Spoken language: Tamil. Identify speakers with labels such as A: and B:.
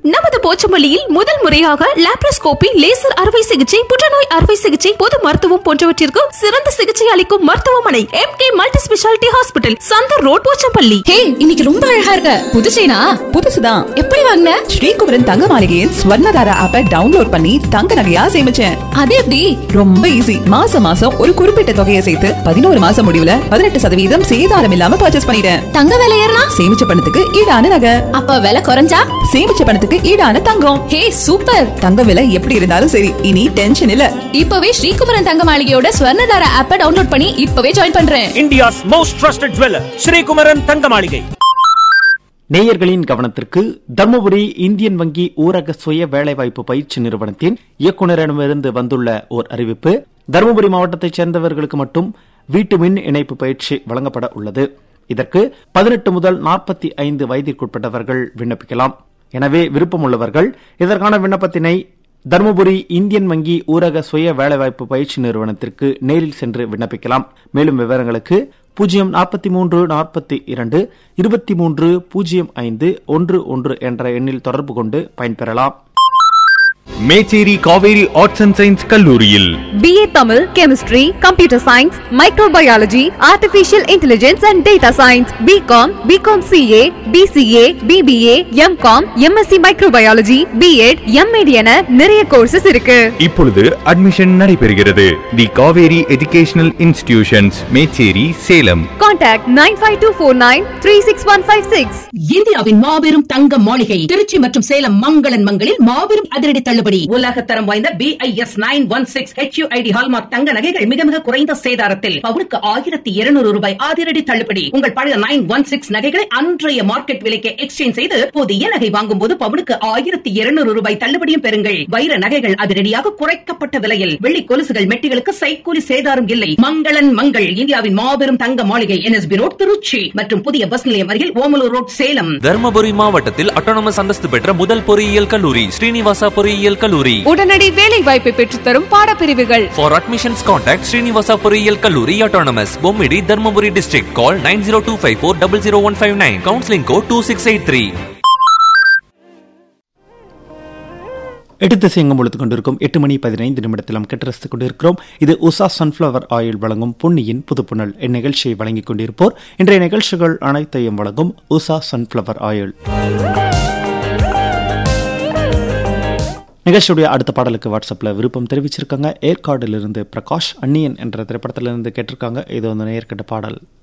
A: நமது போச்சமல்லியில் முதல் முறையாக லாப்ரோஸ்கோபி லேசர் அறுவை சிகிச்சை புற்றுநோய் அறுவை சிகிச்சை பொது மருத்துவம் போன்றவற்றிற்கு சிறந்த சிகிச்சை அளிக்கும் மருத்துவமனை M K multi speciality hospital Chandar road Pochampalli
B: hey இன்னைக்கு ரொம்ப அழகா இருக்க புது செயினா
C: புதுசுதான்
B: எப்படி வாங்கின
C: ஸ்ரீகுமரன் தங்க மாளிகையின் ஸ்வர்ணதாரா ஆப்பை டவுன்லோட் பண்ணி தங்க நகையா சேமிச்சேன்
B: அது எப்படி
C: ரொம்ப ஈஸி மாசம் மாசம் ஒரு குறிப்பிட்ட தொகையை சேர்த்து பதினோரு மாசம் முடிவுல பதினெட்டு சதவீதம் சேதாரம் இல்லாம பர்ச்சேஸ் பண்ணிட்டேன்
B: தங்க விலை ஏறினா
C: சேமிச்ச பணத்துக்கு ஈடான நகை
B: அப்ப விலை குறைஞ்சா
C: சேமிச்ச பணத்துக்கு ஈடான தங்கம்
B: ஹே சூப்பர்
C: தங்க விலை எப்படி இருந்தாலும் சரி இனி டென்ஷன் இல்ல
B: இப்பவே ஸ்ரீகுமரன் தங்க மாளிகையோட ஸ்வர்ணதார ஆப்ப டவுன்லோட் பண்ணி இப்பவே ஜாயின் பண்றேன்
D: India's most trusted jeweler, Sri Kumaran தங்க மாளிகை
E: நேயர்களின் கவனத்திற்கு தர்மபுரி இந்தியன் வங்கி ஊரக சுய வேலைவாய்ப்பு பயிற்சி நிறுவனத்தின் இயக்குநரிடமிருந்து வந்துள்ள ஓர் அறிவிப்பு தருமபுரி மாவட்டத்தைச் சேர்ந்தவர்களுக்கு மட்டும் வீட்டு மின் இணைப்பு பயிற்சி வழங்கப்பட உள்ளது இதற்கு பதினெட்டு முதல் நாற்பத்தி ஐந்து வயதிற்குட்பட்டவர்கள் விண்ணப்பிக்கலாம் எனவே விருப்பமுள்ளவர்கள் இதற்கான விண்ணப்பத்தினை தருமபுரி இந்தியன் வங்கி ஊரக சுய வேலைவாய்ப்பு பயிற்சி நிறுவனத்திற்கு நேரில் சென்று விண்ணப்பிக்கலாம் மேலும் விவரங்களுக்கு பூஜ்ஜியம் நாற்பத்தி மூன்று நாற்பத்தி இரண்டு இருபத்தி மூன்று பூஜ்ஜியம் ஐந்து ஒன்று ஒன்று என்ற எண்ணில் தொடர்பு கொண்டு பயன்பெறலாம்
F: Mecheri Kaveri arts and science கல்லூரியில்
G: BA Tamil, Chemistry, Computer Science, Microbiology, Artificial Intelligence and Data Science, BCom, BCom CA, BCA, BBA, MCom, MSc Microbiology, B.Ed, M.Ed என நிறைய courses இருக்கு
F: இப்பொழுது அட்மிஷன் நடைபெறுகிறது the Kaveri educational institutions Mecheri Salem
G: Contact 95249
H: இந்தியாவின் மாபெரும் தங்க மாளிகை திருச்சி மற்றும் சேலம் மங்களன் மங்களில் மாபெரும் அதிரடி தள்ளுபடி உலக தரம் வாய்ந்த B I S nine one six H hallmark தங்க நகைகள் மிக மிக குறைந்த சேதாரத்தில் பவுனுக்கு ஆயிரத்தி இருநூறு ரூபாய் அதிரடி தள்ளுபடி உங்கள் பழைய நைன் ஒன் சிக்ஸ் நகைகளை அன்றைய மார்க்கெட் விலைக்கு எக்ஸ்சேஞ்ச் செய்து புதிய நகை வாங்கும் போது பவுனுக்கு ஆயிரத்தி இருநூறு ரூபாய் தள்ளுபடியும் பெறுங்கள் வைர நகைகள் அதிரடியாக குறைக்கப்பட்ட விலையில் வெள்ளி கொலுசுகள் மெட்டிகளுக்கு சைக்கூலி சேதாரம் இல்லை மங்களன் மங்கள் இந்தியாவின் மாபெரும் தங்க மாளிகை என்எஸ்பி ரோட் திருச்சி மற்றும் புதிய பஸ் நிலையம் அருகில் ஓமலூர் ரோட் சேலம்
I: தர்மபுரி மாவட்டத்தில் அட்டானமஸ் அந்தஸ்து பெற்ற முதல் பொறியியல் கல்லூரி ஸ்ரீனிவாசா பொறியியல் கல்லூரி
G: உடனடி வேலை வாய்ப்பை பெற்றுத்தரும் பாடப்பிரிவுகள்
I: ஃபார் அட்மிஷன்ஸ் கான்டாக்ட் ஸ்ரீனிவாசா பொறியியல் கல்லூரி autonomous Bommidi Dharmapuri district call nine zero two five four double zero one five nine counselling code two six eight three
E: எடுத்து செய்யும் பொழுது கொண்டிருக்கும் எட்டு மணி பதினைந்து நிமிடத்திலும் கெட்டரசித்துக் கொண்டிருக்கிறோம் இது உஷா சன்ஃபிளவர் ஆயில் வழங்கும் பொன்னியின் புதுப்புணல் இந்நிகழ்ச்சியை வழங்கிக் கொண்டிருப்போர் இன்றைய நிகழ்ச்சிகள் அனைத்தையும் வழங்கும் உஷா சன்ஃபிளவர் ஆயில் நிகழ்ச்சியுடைய அடுத்த பாடலுக்கு வாட்ஸ்அப்பில் விருப்பம் தெரிவிச்சிருக்காங்க ஏற்காடிலிருந்து பிரகாஷ் அன்னியன் என்ற திரைப்படத்திலிருந்து கேட்டிருக்காங்க இது வந்து நேர்கட்ட பாடல்